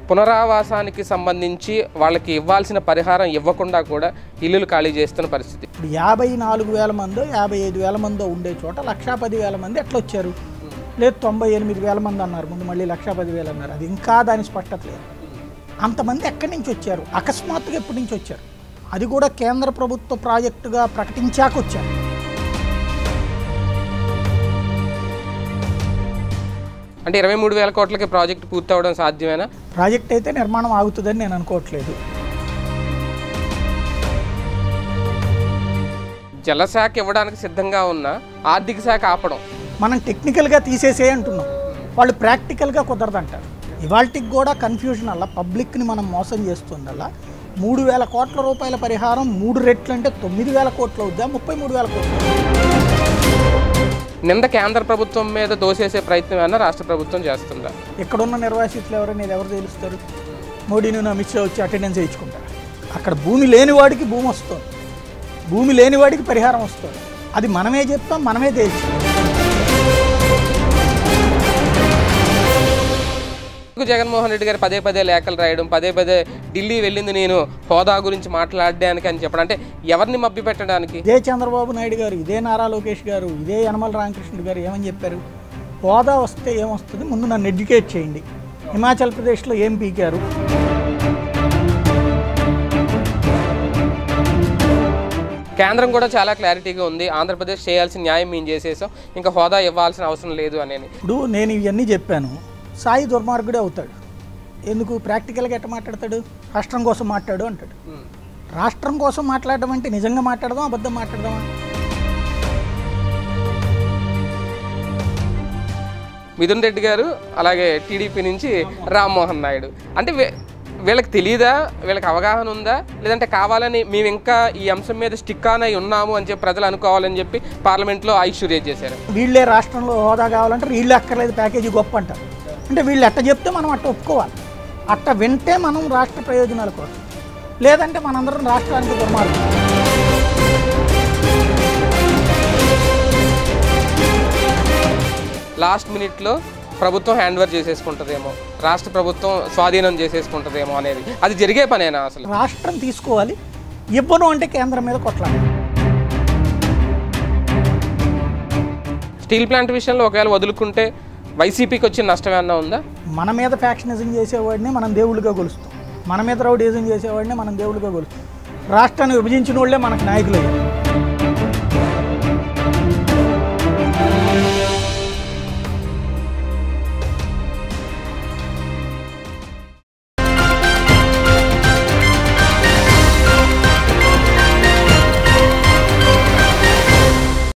పునరావాసానికి సంబంధించి వాళ్ళకి ఇవ్వాల్సిన పరిహారం ఇవ్వకుండా కూడా ఇల్లులు ఖాళీ చేస్తున్న పరిస్థితి ఇప్పుడు యాభై నాలుగు వేల మందో యాభై ఐదు వేల మందో ఉండే చోట లక్షా పది వేల మంది ఎట్లా వచ్చారు లేదు తొంభై ఎనిమిది వేల మంది అన్నారు ముందు మళ్ళీ లక్షా పది వేలు అన్నారు అది ఇంకా దాని స్పష్టత లేదు అంతమంది ఎక్కడి నుంచి వచ్చారు అకస్మాత్తుగా ఎప్పటి నుంచి వచ్చారు అది కూడా కేంద్ర ప్రభుత్వ ప్రాజెక్టుగా ప్రకటించాక వచ్చారు అంటే ఇరవై మూడు వేల కోట్లకి ప్రాజెక్ట్ పూర్తి అవ్వడం సాధ్యమేనా ప్రాజెక్ట్ అయితే నిర్మాణం ఆగుతుందని నేను అనుకోవట్లేదు జలశాఖ ఇవ్వడానికి సిద్ధంగా ఉన్న ఆర్థిక శాఖ ఆపడం మనం టెక్నికల్గా తీసేసే అంటున్నాం వాళ్ళు ప్రాక్టికల్గా కుదరదంటారు ఇవాళకి కూడా కన్ఫ్యూజన్ అలా పబ్లిక్ని మనం మోసం చేస్తుందల్లా మూడు వేల కోట్ల రూపాయల పరిహారం మూడు రెట్లు అంటే తొమ్మిది వేల కోట్లు అవుద్దా ముప్పై మూడు వేల కోట్లు నింద కేంద్ర ప్రభుత్వం మీద దోసేసే ప్రయత్నం ఏమన్నా రాష్ట్ర ప్రభుత్వం చేస్తుందా ఇక్కడున్న నిర్వాసితులు ఎవరైనా ఎవరు తెలుస్తారు మోడీని అమిత్ షా వచ్చి అటెండెన్స్ వేయించుకుంటారు అక్కడ భూమి లేని వాడికి భూమి వస్తుంది భూమి లేని వాడికి పరిహారం వస్తుంది అది మనమే చెప్తాం మనమే తేల్చాం ఎందుకు జగన్మోహన్ రెడ్డి గారు పదే పదే లేఖలు రాయడం పదే పదే ఢిల్లీ వెళ్ళింది నేను హోదా గురించి మాట్లాడడానికి అని చెప్పడం అంటే ఎవరిని మభ్య పెట్టడానికి ఇదే చంద్రబాబు నాయుడు గారు ఇదే నారా లోకేష్ గారు ఇదే యనమల రామకృష్ణుడు గారు ఏమని చెప్పారు హోదా వస్తే ఏమొస్తుంది ముందు నన్ను ఎడ్యుకేట్ చేయండి హిమాచల్ ప్రదేశ్లో ఏం పీకారు కేంద్రం కూడా చాలా క్లారిటీగా ఉంది ఆంధ్రప్రదేశ్ చేయాల్సిన న్యాయం మేము చేసేసాం ఇంకా హోదా ఇవ్వాల్సిన అవసరం లేదు అనేది ఇప్పుడు నేను ఇవన్నీ చెప్పాను సాయి దుర్మార్గుడే అవుతాడు ఎందుకు ప్రాక్టికల్గా ఎట్ట మాట్లాడతాడు రాష్ట్రం కోసం మాట్లాడు అంటాడు రాష్ట్రం కోసం మాట్లాడడం అంటే నిజంగా మాట్లాడదాం అబద్ధం మాట్లాడదామా మిథున్ రెడ్డి గారు అలాగే టీడీపీ నుంచి రామ్మోహన్ నాయుడు అంటే వీ- వీళ్ళకి తెలియదా వీళ్ళకి అవగాహన ఉందా లేదంటే కావాలని మేము ఇంకా ఈ అంశం మీద స్టిక్ ఆన్ అయి ఉన్నాము అని చెప్పి ప్రజలు అనుకోవాలని చెప్పి పార్లమెంట్లో ఐశ్వర్య చేశారు వీళ్ళే రాష్ట్రంలో హోదా కావాలంటారు వీళ్ళు అక్కర్లేదు ప్యాకేజీ గొప్ప అంటారు అంటే వీళ్ళు ఎట్ట చెప్తే మనం అట్ట ఒప్పుకోవాలి అట్ట వింటే మనం రాష్ట్ర ప్రయోజనాల కోసం లేదంటే మనందరం రాష్ట్రానికి దుర్మార్గం లాస్ట్ మినిట్లో ప్రభుత్వం హ్యాండ్ ఓవర్ చేసేసుకుంటుందేమో రాష్ట్ర ప్రభుత్వం స్వాధీనం చేసేసుకుంటుందేమో అనేది అది జరిగే పనేనా అసలు రాష్ట్రం తీసుకోవాలి ఇవ్వను అంటే కేంద్రం మీద కొట్లాడాలి స్టీల్ ప్లాంట్ విషయంలో ఒకవేళ వదులుకుంటే వైసీపీకి వచ్చిన నష్టం ఏమన్నా ఉందా మన మీద ఫ్యాక్షనిజం చేసేవాడిని మనం దేవుళ్ళుగా కొలుస్తాం మన మీద రౌడీజం చేసేవాడిని మనం దేవుళ్ళుగా కొలుస్తాం రాష్ట్రాన్ని విభజించిన వాళ్ళే మనకు నాయకులు అయ్యారు